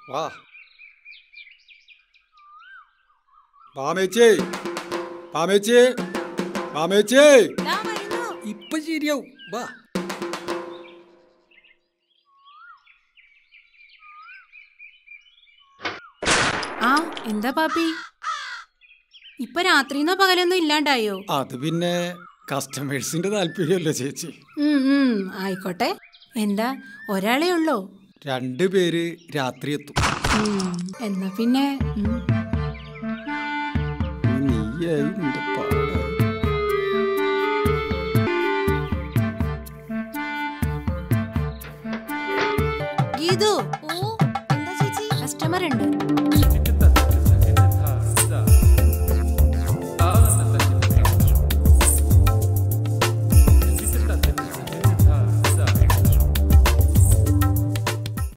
വാ പാമേച്ചേ പാമേച്ചേ പാമേച്ചേ ദാ വരുന്നു. ഇപ്പൊ ശരിയാവും വാ ആ എന്താ പാപ്പി ഇപ്പൊ രാത്രിന്നോ പകലൊന്നും ഇല്ലാണ്ടായോ അത് പിന്നെ കസ്റ്റമേഴ്സിന്റെ താല്പര്യമല്ലേ ചേച്ചി ഉം, ഉം, ആയിക്കോട്ടെ എന്താ ഒരാളേ ഉള്ളോ രണ്ടു പേര് രാത്രി എത്തും ഉം, എന്നാ പിന്നെ ഉം. നീയായി നിന്റെ പാടായി ഗീതു ഓ എന്താ ചേച്ചി കസ്റ്റമർ ഉണ്ട്